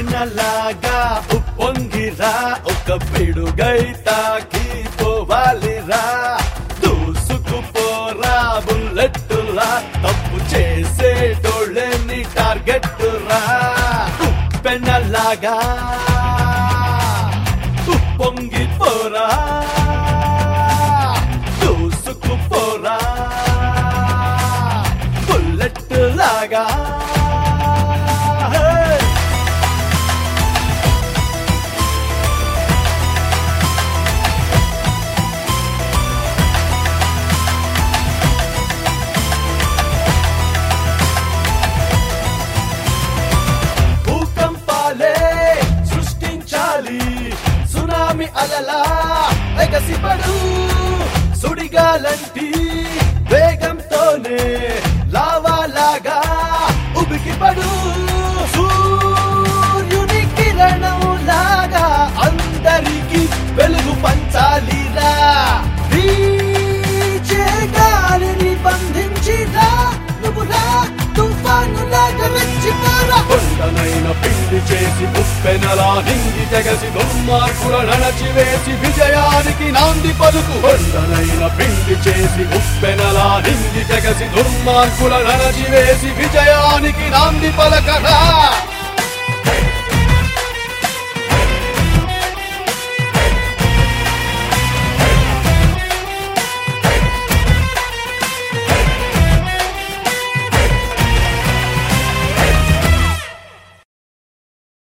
ఉప్పెనలాగా ఉప్పొంగిరా ఒక పిడుగై తాకి పోవాలిరా దూసుకుపోరా బుల్లెట్టులా తప్పు చేసేటోళ్ళని టార్గెట్ రా ఉప్పెనలాగా ఉప్పొంగిపోరా దూసుకుపోరా బుల్లెట్ లాగా Hey! భూకంపాలే సృష్టించాలి సునామి అలలా ఎగసిపడు సుడిగాలంటి వేగంతోనే లావాలాగా ఉబికిపడు సూర్యుని కిరణం లాగా అందరికి వెలుగు పంచాలిరా వీచే గాలిని బంధించిరా నువ్వురా తుఫానులాగా రెచ్చిపోరా కొండనైన పిండి చేసి ఉప్పెనలా నింగి తెగసి దుర్మార్గుల నడచివేసి విజయానికి నాంది పలుకు కొండనైన పిండి చేసి ఉప్పెనలా నింగి తెగసి దుర్మార్గుల నడచివేసి విజయానికి నాంది పలకరా